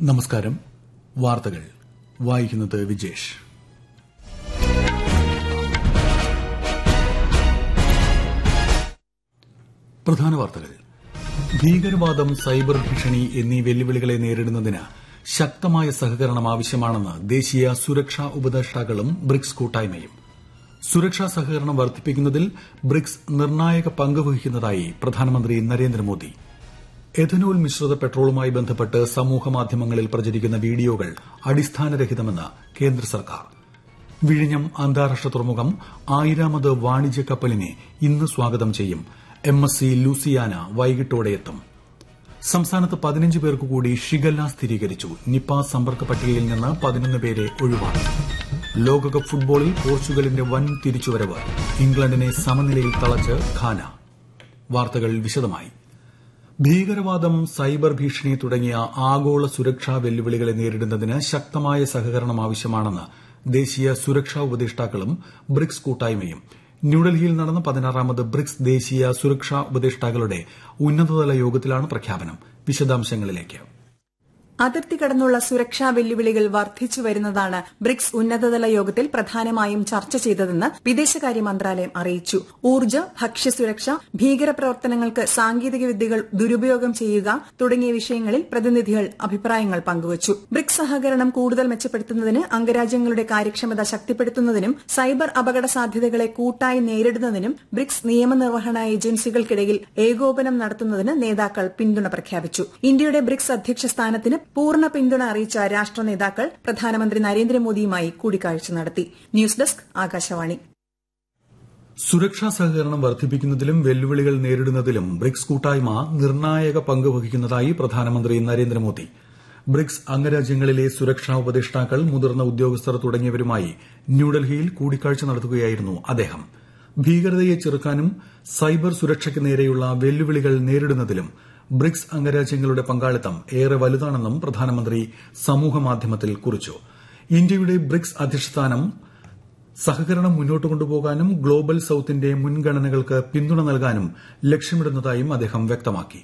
നമസ്കാരം വാർത്തകൾ വായിക്കുന്നത് വിജേഷ് പ്രധാന വാർത്തകൾ ഭീകരവാദം സൈബർ ഭീഷണി എന്നീ വെല്ലുവിളികളെ നേരിടുന്നതിന് ശക്തമായ സഹകരണം ആവശ്യമാണെന്ന് ദേശീയ സുരക്ഷാ ഉപദേഷ്ടാക്കളും ബ്രിക്സ് കൂട്ടായ്മയും സുരക്ഷാ സഹകരണം വർദ്ധിപ്പിക്കുന്നതിൽ ബ്രിക്സ് നിർണായക പങ്ക് വഹിക്കുന്നതായി പ്രധാനമന്ത്രി നരേന്ദ്രമോദി എഥനോൾ മിശ്രിത പെട്രോളുമായി ബന്ധപ്പെട്ട് സമൂഹമാധ്യമങ്ങളിൽ പ്രചരിക്കുന്ന വീഡിയോകൾ അടിസ്ഥാനരഹിതമെന്ന് കേന്ദ്ര സർക്കാർ വിഴിഞ്ഞം അന്താരാഷ്ട്ര തുറമുഖം ആയിരാമത് വാണിജ്യ കപ്പലിനെ ഇന്ന് സ്വാഗതം ചെയ്യും എം എസ് സി ലൂസിയാന വൈകിട്ടോടെ എത്തും സംസ്ഥാനത്ത് പതിനഞ്ച് പേർക്ക് കൂടി ഷിഗല്ല സ്ഥിരീകരിച്ചു നിപ സമ്പർക്ക പട്ടികയിൽ നിന്ന് പതിനൊന്ന് പേരെ ഒഴിവാക്കി ലോകകപ്പ് ഫുട്ബോളിൽ പോർച്ചുഗലിന്റെ വൻ തിരിച്ചുവരവ് ഇംഗ്ലണ്ടിനെ സമനിലയിൽ തളച്ച് ഖാന വാർത്തകൾ വിശദമായി ഭീകരവാദം സൈബർ ഭീഷണി തുടങ്ങിയ ആഗോള സുരക്ഷാ വെല്ലുവിളികളെ നേരിടുന്നതിന് ശക്തമായ സഹകരണം ആവശ്യമാണെന്ന് ദേശീയ സുരക്ഷാ ഉപദേഷ്ടാക്കളും ബ്രിക്സ് കൂട്ടായ്മയും ന്യൂഡൽഹിയിൽ നടന്ന പതിനാറാമത് ബ്രിക്സ് ദേശീയ സുരക്ഷാ ഉപദേഷ്ടാക്കളുടെ ഉന്നതതല യോഗത്തിലാണ് പ്രഖ്യാപനം വിശദാംശങ്ങളിലേക്ക് അതിർത്തി കടന്നുള്ള സുരക്ഷാ വെല്ലുവിളികൾ വർദ്ധിച്ചു വരുന്നതാണ് ബ്രിക്സ് ഉന്നതതല യോഗത്തിൽ പ്രധാനമായും ചർച്ച ചെയ്തതെന്ന് വിദേശകാര്യ മന്ത്രാലയം അറിയിച്ചു ഊർജ്ജ ഭക്ഷ്യസുരക്ഷ ഭീകരപ്രവർത്തനങ്ങൾക്ക് സാങ്കേതിക വിദ്യകൾ ദുരുപയോഗം ചെയ്യുക തുടങ്ങിയ വിഷയങ്ങളിൽ പ്രതിനിധികൾ അഭിപ്രായങ്ങൾ പങ്കുവച്ചു ബ്രിക്സ് സഹകരണം കൂടുതൽ മെച്ചപ്പെടുത്തുന്നതിന് അംഗരാജ്യങ്ങളുടെ കാര്യക്ഷമത ശക്തിപ്പെടുത്തുന്നതിനും സൈബർ അപകട സാധ്യതകളെ കൂട്ടായി നേരിടുന്നതിനും ബ്രിക്സ് നിയമനിർവഹണ ഏജൻസികൾക്കിടയിൽ ഏകോപനം നടത്തുന്നതിന് നേതാക്കൾ പിന്തുണ പ്രഖ്യാപിച്ചു ഇന്ത്യയുടെ ബ്രിക്സ് അധ്യക്ഷ സ്ഥാനത്തിന് പൂർണ്ണ പിന്തുണ അറിയിച്ച രാഷ്ട്ര നേതാക്കൾ പ്രധാനമന്ത്രി നരേന്ദ്രമോദിയുമായി കൂടിക്കാഴ്ച നടത്തി ന്യൂസ് ഡെസ്ക് ആകാശവാണി സുരക്ഷാ സഹകരണം വർദ്ധിപ്പിക്കുന്നതിലും വെല്ലുവിളികൾ നേരിടുന്നതിലും ബ്രിക്സ് കൂട്ടായ്മ നിർണായക പങ്ക് വഹിക്കുന്നതായി പ്രധാനമന്ത്രി നരേന്ദ്രമോദി ബ്രിക്സ് അംഗരാജ്യങ്ങളിലെ സുരക്ഷാ ഉപദേഷ്ടാക്കൾ മുതിർന്ന ഉദ്യോഗസ്ഥർ തുടങ്ങിയവരുമായി ന്യൂഡൽഹിയിൽ കൂടിക്കാഴ്ച നടത്തുകയായിരുന്നു അദ്ദേഹം ഭീകരതയെ ചെറുക്കാനും സൈബർ സുരക്ഷയ്ക്ക് നേരെയുള്ള വെല്ലുവിളികൾ നേരിടുന്നതിലും ബ്രിക്സ് അംഗരാജ്യങ്ങളുടെ പങ്കാളിത്തം ഏറെ വലുതാണെന്നും പ്രധാനമന്ത്രി സമൂഹമാധ്യമത്തിൽ കുറിച്ചു ഇന്ത്യയുടെ ബ്രിക്സ് അധിഷ്ഠാനം സഹകരണം മുന്നോട്ട് കൊണ്ടുപോകാനും ഗ്ലോബൽ സൌത്തിന്റെ മുൻഗണനകൾക്ക് പിന്തുണ നൽകാനും ലക്ഷ്യമിടുന്നതായും അദ്ദേഹം വ്യക്തമാക്കി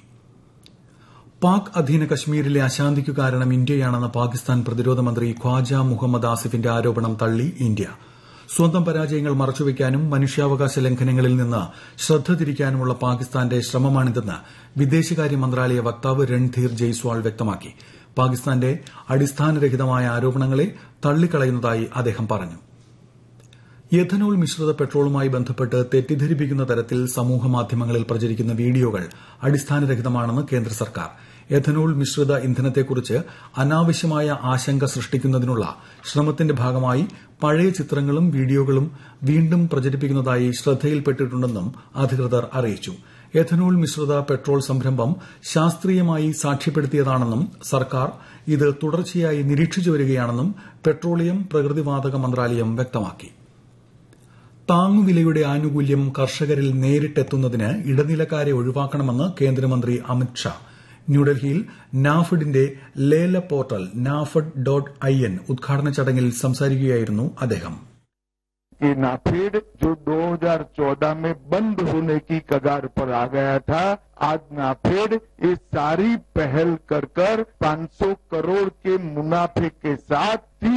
പാക് അധീന കശ്മീരിലെ അശാന്തിക്കു കാരണം ഇന്ത്യയാണെന്ന പാകിസ്ഥാൻ പ്രതിരോധ മന്ത്രി ഖ്വാജ മുഹമ്മദ് ആസിഫിന്റെ ആരോപണം തള്ളി ഇന്ത്യ സ്വന്തം പരാജയങ്ങൾ മറച്ചുവെക്കാനും മനുഷ്യാവകാശ ലംഘനങ്ങളിൽ നിന്ന് ശ്രദ്ധ തിരിക്കാനുമുള്ള പാകിസ്ഥാന്റെ ശ്രമമാണിതെന്ന് വിദേശകാര്യ മന്ത്രാലയ വക്താവ് രൺധീർ ജയ്സ്വാൾ വ്യക്തമാക്കി പാകിസ്ഥാന്റെ അടിസ്ഥാനരഹിതമായ ആരോപണങ്ങളെ തള്ളിക്കളയുന്നതായി അദ്ദേഹം പറഞ്ഞു എഥനോൾ മിശ്രിത പെട്രോളുമായി ബന്ധപ്പെട്ട് തെറ്റിദ്ധരിപ്പിക്കുന്ന തരത്തിൽ സമൂഹമാധ്യമങ്ങളിൽ പ്രചരിക്കുന്ന വീഡിയോകൾ അടിസ്ഥാനരഹിതമാണെന്ന് കേന്ദ്ര സർക്കാർ എഥനോൾ മിശ്രിത ഇന്ധനത്തെക്കുറിച്ച് അനാവശ്യമായ ആശങ്ക സൃഷ്ടിക്കുന്നതിനുള്ള ശ്രമത്തിന്റെ ഭാഗമായി പഴയ ചിത്രങ്ങളും വീഡിയോകളും വീണ്ടും പ്രചരിപ്പിക്കുന്നതായി ശ്രദ്ധയിൽപ്പെട്ടിട്ടുണ്ടെന്നും അധികൃതർ അറിയിച്ചു എഥനോൾ മിശ്രിത പെട്രോൾ സംരംഭം ശാസ്ത്രീയമായി സാക്ഷ്യപ്പെടുത്തിയതാണെന്നും സർക്കാർ ഇത് തുടർച്ചയായി നിരീക്ഷിച്ചു വരികയാണെന്നും പെട്രോളിയം പ്രകൃതിവാതക മന്ത്രാലയം വ്യക്തമാക്കി താങ്ങുവിലയുടെ ആനുകൂല്യം കർഷകരിൽ നേരിട്ടെത്തുന്നതിന് ഇടനിലക്കാരെ ഒഴിവാക്കണമെന്ന് കേന്ദ്രമന്ത്രി അമിത്ഷാ ന്യൂഡൽഹിയിൽ നാഫഡിന്റെ ലേല portal NAFED dot I N ഉദ്ഘാടന ചടങ്ങിൽ സംസാരിക്കുകയായിരുന്നു അദ്ദേഹം कि नाफेड जो 2014 में बंद होने की कगार पर आ गया था आज नाफेड ये सारी पहल कर कर 500 करोड़ के मुनाफे के साथ